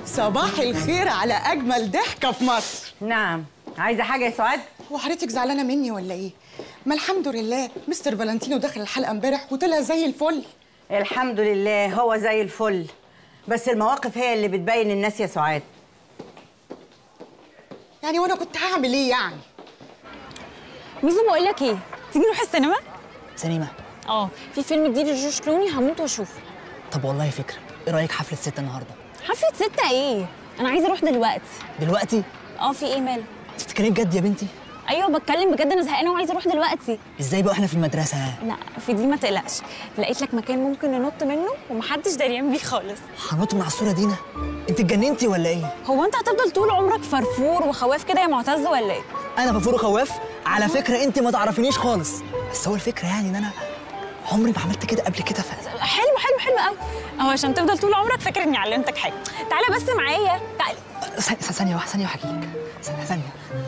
صباح الخير على اجمل ضحكه في مصر نعم عايزه حاجه يا سعاد هو حضرتك زعلانه مني ولا ايه ما الحمد لله مستر فالنتينو دخل الحلقه امبارح وطلع زي الفل الحمد لله هو زي الفل بس المواقف هي اللي بتبين الناس يا سعاد يعني وانا كنت هعمل ايه يعني ميزو بقول لك ايه تيجي نروح السينما سينما اه في فيلم جديد لجورج كلوني هموت واشوفه طب والله فكره ايه رايك حفله ست النهارده حفله ستة ايه انا عايزه اروح دلوقتي دلوقتي اه في ايه مالك تفتكري بجد يا بنتي ايوه بتكلم بجد انا زهقانه وعايزه اروح دلوقتي ازاي بقى احنا في المدرسه لا في دي ما تقلقش لقيت لك مكان ممكن ننط منه ومحدش دريان بيه خالص هنط من على الصوره دينا انت اتجننتي ولا ايه هو انت هتفضل طول عمرك فرفور وخواف كده يا معتز ولا ايه انا بفور خواف على فكره انت ما تعرفينيش خالص بس هو الفكره يعني ان انا عمري ما عملت كده قبل كده ف... حلو حلو حلو قوي اهو عشان تفضل طول عمرك فاكر اني علمتك حاجه تعالى بس معايا تعالى ثانية ثانية واحدة ثانية وهجيلك ثانية ثانية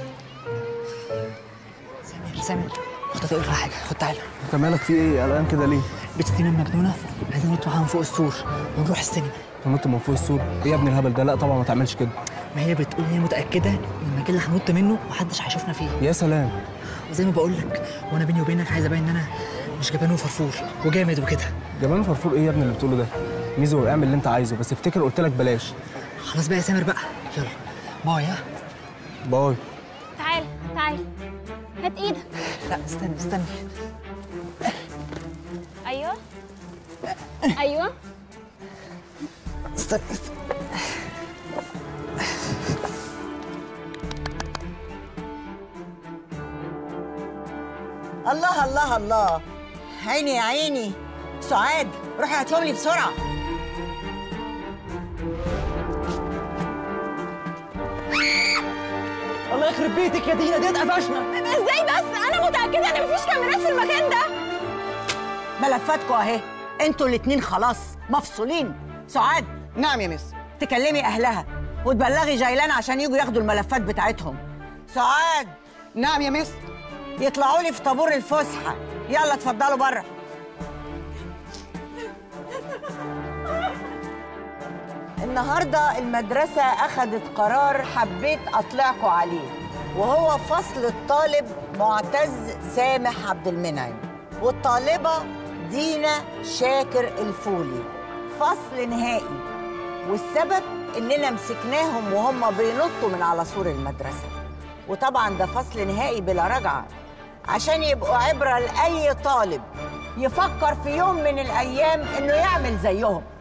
سامر سامر خد اقول لك حاجة خد تعالى انت مالك في ايه قلقان كده ليه؟ بنتنا المجنونة عايزين ننط معاها من فوق السور ونروح السينما تنط من فوق السور ايه يا ابني الهبل ده لا طبعا ما تعملش كده ما هي بتقول هي متأكدة ان المكان اللي هنط منه محدش هيشوفنا فيه يا سلام وزي ما بقول لك وانا بيني وبينك عايز ابين ان انا مش جبان وفرفور وجامد وكده جبان فرفور ايه يا ابني اللي بتقوله ده؟ ميزو اعمل اللي انت عايزه بس افتكر قلت لك بلاش خلاص بقى يا سامر بقى يلا باي ها باي تعالى تعالى هات ايدك لا استني استني ايوه ايوه استني, استني. الله الله الله عيني يا عيني سعاد روحي هاتهم لي بسرعه الله يخرب بيتك يا دينا دي اتقفشنا ازاي بس انا متاكده ان مفيش كاميرات في المكان ده ملفاتكم اهي انتوا الاتنين خلاص مفصولين سعاد نعم يا مس تكلمي اهلها وتبلغي جيلان عشان يجوا ياخدوا الملفات بتاعتهم سعاد نعم يا مس يطلعوا لي في طابور الفسحه يلا اتفضلوا بره النهارده المدرسه اخذت قرار حبيت اطلعكم عليه وهو فصل الطالب معتز سامح عبد المنعم والطالبه دينا شاكر الفولي فصل نهائي والسبب اننا مسكناهم وهم بينطوا من على سور المدرسه وطبعا ده فصل نهائي بلا رجعه عشان يبقوا عبره لاي طالب يفكر في يوم من الايام انه يعمل زيهم